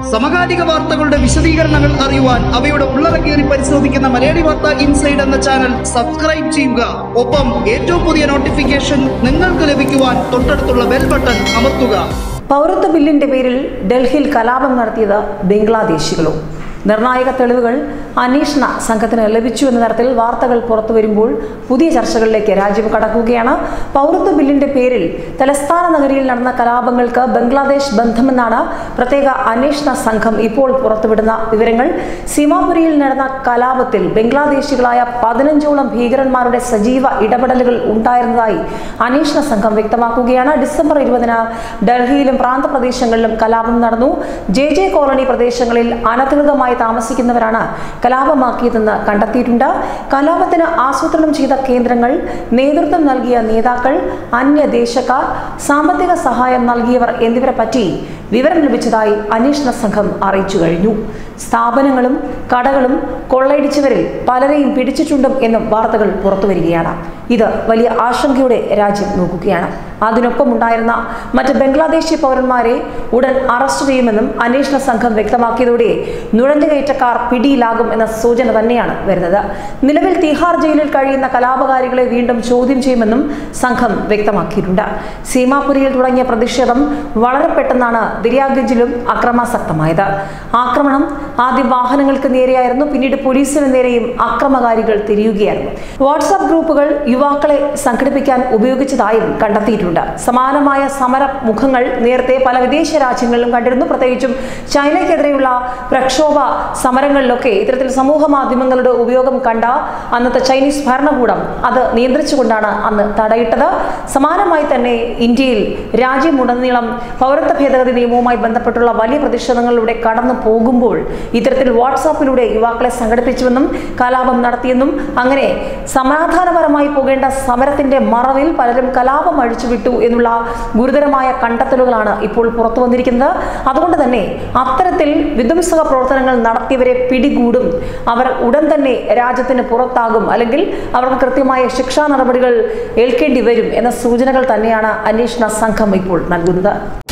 സമകാലിക വാർത്തകളുടെ വിശദീകരണങ്ങൾ അറിയുവാൻ അവയുടെ ഉള്ളടക്കേറി പരിശോധിക്കുന്ന മലയാളി വാർത്ത ഇൻസൈഡ് എന്ന ചാനൽ സബ്സ്ക്രൈബ് ചെയ്യുക ഒപ്പം ഏറ്റവും പുതിയ നോട്ടിഫിക്കേഷൻ നിങ്ങൾക്ക് ലഭിക്കുവാൻ തൊട്ടടുത്തുള്ള ബെൽ ബട്ടൺ അമർത്തുക പൗരത്വ ബില്ലിന്റെ പേരിൽ ഡൽഹിയിൽ കലാപം നടത്തിയത് ബംഗ്ലാദേശികളും നിർണായക തെളിവുകൾ അന്വേഷണ സംഘത്തിന് ലഭിച്ചു എന്ന തരത്തിൽ വാർത്തകൾ പുറത്തു വരുമ്പോൾ പുതിയ ചർച്ചകളിലേക്ക് രാജ്യം കടക്കുകയാണ് പൗരത്വ ബില്ലിന്റെ പേരിൽ തലസ്ഥാന നഗരിയിൽ നടന്ന കലാപങ്ങൾക്ക് ബംഗ്ലാദേശ് ബന്ധമെന്നാണ് പ്രത്യേക അന്വേഷണ സംഘം ഇപ്പോൾ പുറത്തുവിടുന്ന വിവരങ്ങൾ സീമാപുരിയിൽ നടന്ന കലാപത്തിൽ ബംഗ്ലാദേശികളായ പതിനഞ്ചോളം ഭീകരന്മാരുടെ സജീവ ഇടപെടലുകൾ ഉണ്ടായിരുന്നതായി അന്വേഷണ സംഘം വ്യക്തമാക്കുകയാണ് ഡിസംബർ ഇരുപതിന് ഡൽഹിയിലും പ്രാന്തപ്രദേശങ്ങളിലും കലാപം നടന്നു ജെ ജെ കോളനി പ്രദേശങ്ങളിൽ അനധികൃതമായി താമസിക്കുന്നവരാണ് കലാപമാക്കിയതെന്ന് കണ്ടെത്തിയിട്ടുണ്ട് കലാപത്തിന് ആസൂത്രണം ചെയ്ത കേന്ദ്രങ്ങൾ നേതൃത്വം നൽകിയ നേതാക്കൾ അന്യദേശക്കാർ സാമ്പത്തിക സഹായം നൽകിയവർ എന്നിവരെ പറ്റി വിവരം ലഭിച്ചതായി അന്വേഷണ സംഘം അറിയിച്ചു കഴിഞ്ഞു സ്ഥാപനങ്ങളും കടകളും കൊള്ളയടിച്ചവരിൽ പലരെയും പിടിച്ചിട്ടുണ്ടും എന്നും വാർത്തകൾ പുറത്തുവരികയാണ് ഇത് വലിയ ആശങ്കയോടെ രാജ്യം നോക്കുകയാണ് അതിനൊപ്പം ഉണ്ടായിരുന്ന മറ്റ് ബംഗ്ലാദേശി പൗരന്മാരെ ഉടൻ അറസ്റ്റ് ചെയ്യുമെന്നും അന്വേഷണ സംഘം വ്യക്തമാക്കിയതോടെ നുഴഞ്ഞുകയറ്റക്കാർ പിടിയിലാകും എന്ന സൂചന തന്നെയാണ് വരുന്നത് നിലവിൽ തിഹാർ ജയിലിൽ കഴിയുന്ന കലാപകാരികളെ വീണ്ടും ചോദ്യം ചെയ്യുമെന്നും സംഘം വ്യക്തമാക്കിയിട്ടുണ്ട് സീമാപുരിയിൽ തുടങ്ങിയ പ്രതിഷേധം വളരെ പെട്ടെന്നാണ് ദിരിയാഗഞ്ചിലും അക്രമാസക്തമായത് ആക്രമണം ആദ്യം വാഹനങ്ങൾക്ക് നേരെയായിരുന്നു പിന്നീട് പോലീസിന് നേരെയും അക്രമകാരികൾ തിരിയുകയായിരുന്നു വാട്സാപ്പ് ഗ്രൂപ്പുകൾ യുവാക്കളെ സംഘടിപ്പിക്കാൻ ഉപയോഗിച്ചതായും കണ്ടെത്തിയിട്ടുണ്ട് സമാനമായ സമര മുഖങ്ങൾ നേരത്തെ പല വിദേശ രാജ്യങ്ങളിലും കണ്ടിരുന്നു പ്രത്യേകിച്ചും ചൈനയ്ക്കെതിരെയുള്ള പ്രക്ഷോഭ സമരങ്ങളിലൊക്കെ ഇത്തരത്തിൽ സമൂഹ മാധ്യമങ്ങളുടെ ഉപയോഗം കണ്ട അന്നത്തെ ചൈനീസ് ഭരണകൂടം അത് നിയന്ത്രിച്ചുകൊണ്ടാണ് അന്ന് തടയിട്ടത് സമാനമായി തന്നെ ഇന്ത്യയിൽ രാജ്യമുടനീളം പൗരത്വ ഭേദഗതി നിയമവുമായി ബന്ധപ്പെട്ടുള്ള വലിയ പ്രതിഷേധങ്ങളിലൂടെ കടന്നു പോകുമ്പോൾ ഇത്തരത്തിൽ വാട്സാപ്പിലൂടെ യുവാക്കളെ സംഘടിപ്പിച്ചുവെന്നും കലാപം നടത്തിയെന്നും അങ്ങനെ സമാധാനപരമായി പോകേണ്ട സമരത്തിന്റെ മറവിൽ പലരും കലാപം അഴിച്ചുവിട്ടു എന്നുള്ള ഗുരുതരമായ കണ്ടെത്തലുകളാണ് ഇപ്പോൾ പുറത്തു വന്നിരിക്കുന്നത് അതുകൊണ്ട് തന്നെ അത്തരത്തിൽ വിധ്വംസക പ്രവർത്തനങ്ങൾ നടത്തിയവരെ പിടികൂടും അവർ ഉടൻ തന്നെ രാജ്യത്തിന് പുറത്താകും അല്ലെങ്കിൽ അവർക്ക് കൃത്യമായ ശിക്ഷാ നടപടികൾ ഏൽക്കേണ്ടി വരും എന്ന സൂചനകൾ തന്നെയാണ് അന്വേഷണ സംഘം ഇപ്പോൾ നൽകുന്നത്